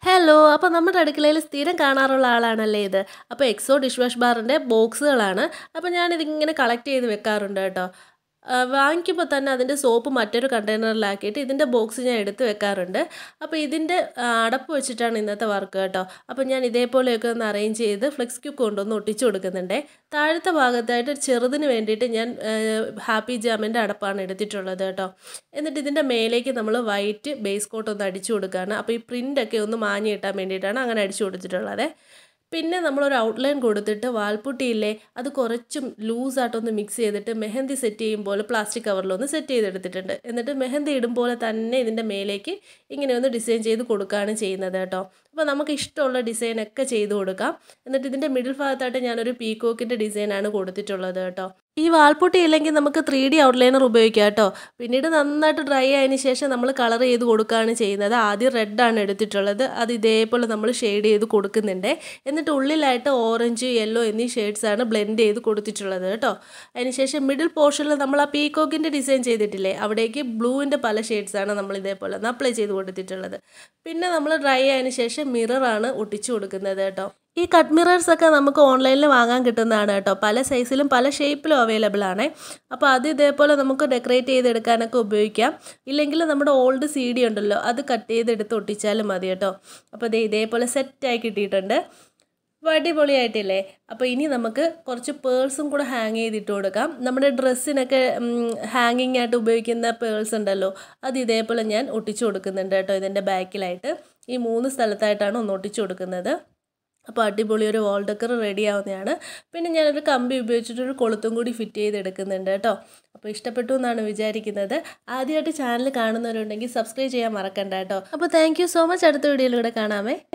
hello അപ്പോൾ നമ്മുടെ അടുക്കളയിൽ സ്ഥിരം കാണാറുള്ള ആളാണല്ലേ ഇത് അപ്പോൾ എക്സോ ഡിഷ് വാഷ് ബാറിൻ്റെ ബോക്സുകളാണ് അപ്പോൾ ഞാനിതിങ്ങനെ കളക്ട് ചെയ്ത് വെക്കാറുണ്ട് കേട്ടോ ആ, വാങ്ങിക്കുമ്പോൾ തന്നെ അതിൻ്റെ സോപ്പ് മറ്റൊരു കണ്ടെയ്നറിലാക്കിയിട്ട് ഇതിൻ്റെ ബോക്സ് ഞാൻ എടുത്ത് വെക്കാറുണ്ട് അപ്പോൾ ഇതിൻ്റെ ആ, അടപ്പ് വെച്ചിട്ടാണ് ഇന്നത്തെ വർക്ക് കേട്ടോ അപ്പോൾ ഞാൻ ഇതേപോലെയൊക്കെ ഒന്ന് അറേഞ്ച് ചെയ്ത് ഫ്ലെക്സ് ക്യൂക്ക് കൊണ്ടൊന്ന് ഒട്ടിച്ചു കൊടുക്കുന്നുണ്ടേ താഴത്തെ ഭാഗത്തായിട്ട് ചെറുതിന് വേണ്ടിയിട്ട് ഞാൻ ഹാപ്പി ജാമിൻ്റെ അടപ്പാണ് എടുത്തിട്ടുള്ളത് കേട്ടോ എന്നിട്ട് ഇതിൻ്റെ മേലേക്ക് നമ്മൾ വൈറ്റ് ബേസ് കോട്ട് ഒന്ന് അടിച്ചു കൊടുക്കുകയാണ് അപ്പോൾ ഈ പ്രിൻ്റൊക്കെ ഒന്ന് മാഞ്ഞ് കിട്ടാൻ വേണ്ടിയിട്ടാണ് അങ്ങനെ അടിച്ചു കൊടുത്തിട്ടുള്ളത് പിന്നെ നമ്മളൊരു ഔട്ട്ലൈൻ കൊടുത്തിട്ട് വാൽപുട്ടിയില്ലേ അത് കുറച്ചും ലൂസായിട്ടൊന്ന് മിക്സ് ചെയ്തിട്ട് മെഹന്തി സെറ്റ് ചെയ്യുമ്പോൾ പ്ലാസ്റ്റിക് കവറിലൊന്ന് സെറ്റ് ചെയ്തെടുത്തിട്ടുണ്ട് എന്നിട്ട് മെഹന്തി ഇടുമ്പോൾ തന്നെ ഇതിൻ്റെ മേലേക്ക് ഇങ്ങനെ ഒന്ന് ഡിസൈൻ ചെയ്ത് കൊടുക്കുകയാണ് ചെയ്യുന്നത് കേട്ടോ അപ്പോൾ നമുക്ക് ഇഷ്ടമുള്ള ഡിസൈനൊക്കെ ചെയ്ത് കൊടുക്കാം എന്നിട്ട് ഇതിൻ്റെ മിഡിൽ ഭാഗത്തായിട്ട് ഞാനൊരു പീക്കോക്കിൻ്റെ ഡിസൈനാണ് കൊടുത്തിട്ടുള്ളത് കേട്ടോ ഈ വാൾപുട്ടി ഇല്ലെങ്കിൽ നമുക്ക് ത്രീ ഡി ഔട്ട്ലൈനർ ഉപയോഗിക്കാം കേട്ടോ പിന്നീട് നന്നായിട്ട് ഡ്രൈ ആയതിനു ശേഷം നമ്മൾ കളർ ചെയ്ത് കൊടുക്കുകയാണ് ചെയ്യുന്നത് ആദ്യം റെഡാണ് എടുത്തിട്ടുള്ളത് അത് ഇതേപോലെ നമ്മൾ ഷെയ്ഡ് ചെയ്ത് കൊടുക്കുന്നുണ്ട് എന്നിട്ട് ഉള്ളിലായിട്ട് ഓറഞ്ച് യെല്ലോ എന്നീ ഷെയ്ഡ്സാണ് ബ്ലെൻഡ് ചെയ്ത് കൊടുത്തിട്ടുള്ളത് കേട്ടോ അതിനുശേഷം മിഡിൽ പോർഷനിൽ നമ്മൾ ആ പീക്കോക്കിൻ്റെ ഡിസൈൻ ചെയ്തിട്ടില്ലേ അവിടേക്ക് ബ്ലൂവിൻ്റെ പല ഷെയ്ഡ്സാണ് നമ്മൾ ഇതേപോലെ ഒന്ന് അപ്ലൈ ചെയ്ത് കൊടുത്തിട്ടുള്ളത് പിന്നെ നമ്മൾ ഡ്രൈ ആയതിനു ശേഷം മിററാണ് ഒട്ടിച്ചു കൊടുക്കുന്നത് കേട്ടോ ഈ കട്ട് മിറേഴ്സ് ഒക്കെ നമുക്ക് ഓൺലൈനിൽ വാങ്ങാൻ കിട്ടുന്നതാണ് കേട്ടോ പല സൈസിലും പല ഷേപ്പിലും അവൈലബിൾ ആണ് അപ്പോൾ അത് ഇതേപോലെ നമുക്ക് ഡെക്കറേറ്റ് ചെയ്തെടുക്കാനൊക്കെ ഉപയോഗിക്കാം ഇല്ലെങ്കിൽ നമ്മുടെ ഓൾഡ് സി ഡി ഉണ്ടല്ലോ അത് കട്ട് ചെയ്തെടുത്ത് ഒട്ടിച്ചാലും മതി കേട്ടോ അപ്പോൾ ഇത് ഇതേപോലെ സെറ്റായി കിട്ടിയിട്ടുണ്ട് അപ്പോൾ അടിപൊളിയായിട്ടില്ലേ അപ്പോൾ ഇനി നമുക്ക് കുറച്ച് പേഴ്സും കൂടെ ഹാങ് ചെയ്തിട്ട് കൊടുക്കാം നമ്മുടെ ഡ്രസ്സിനൊക്കെ ഹാങ്ങിങ് ആയിട്ട് ഉപയോഗിക്കുന്ന പേഴ്സ് ഉണ്ടല്ലോ അത് ഇതേപോലെ ഞാൻ ഒട്ടിച്ചു കൊടുക്കുന്നുണ്ട് കേട്ടോ ഇതിൻ്റെ ബാക്കിലായിട്ട് ഈ മൂന്ന് സ്ഥലത്തായിട്ടാണ് ഒന്ന് ഒട്ടിച്ചു കൊടുക്കുന്നത് അപ്പോൾ അടിപൊളി ഒരു വാൾ ഡെക്കർ റെഡി ആവുന്നതാണ് പിന്നെ ഞാനൊരു കമ്പി ഉപയോഗിച്ചിട്ടൊരു കൊളുത്തും കൂടി ഫിറ്റ് ചെയ്തെടുക്കുന്നുണ്ട് കേട്ടോ അപ്പോൾ ഇഷ്ടപ്പെട്ടു എന്നാണ് വിചാരിക്കുന്നത് ആദ്യമായിട്ട് ചാനൽ കാണുന്നവരുണ്ടെങ്കിൽ സബ്സ്ക്രൈബ് ചെയ്യാൻ മറക്കണ്ട കേട്ടോ അപ്പോൾ താങ്ക് യു സോ മച്ച് അടുത്ത വീഡിയോയിലൂടെ കാണാമേ